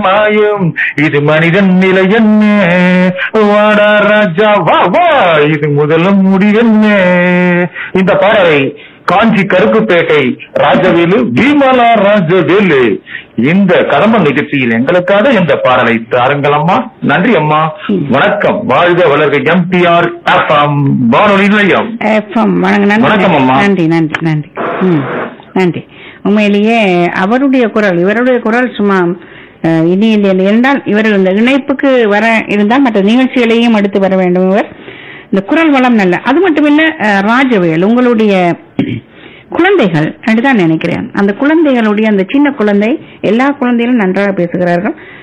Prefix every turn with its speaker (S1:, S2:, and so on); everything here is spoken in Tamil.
S1: மாயம் இது மனிதன் நிலை என்ன வாடா ராஜா வா வா இது முதலும் முடிவென்ன இந்த பாடலை காஞ்சி கருப்புப்பேட்டை ராஜவேலு பீமலா ராஜவேலு இந்த கடம்ப நிகழ்ச்சியில் எங்களுக்காக இந்த பாடலை தாருங்கள் அம்மா நன்றி அம்மா வணக்கம் வாழ்க வளர்க எம்பிஆர் எஃப்எம் வானொலி நிலையம்
S2: எஃப்எம் வணக்கம்
S1: வணக்கம் அம்மா.
S2: நன்றி நன்றி நன்றி ம் நன்றி உண்மையிலேயே அவருடைய குரல் இவருடைய குரல் சும்மா அஹ், இனி இல்லை இல்லை. என்றால் இவர் இந்த இணைப்புக்கு வர இருந்தால் மற்ற நிகழ்ச்சிகளையும் எடுத்து வர வேண்டும் இவர் இந்த குரல் வளம் நல்ல அது மட்டும் இல்ல அஹ், ராஜவேல் உங்களுடைய குழந்தைகள் தான் நினைக்கிறேன் அந்த குழந்தைகளுடைய அந்த சின்ன குழந்தை எல்லா குழந்தைகளும் நன்றாக பேசுகிறார்கள்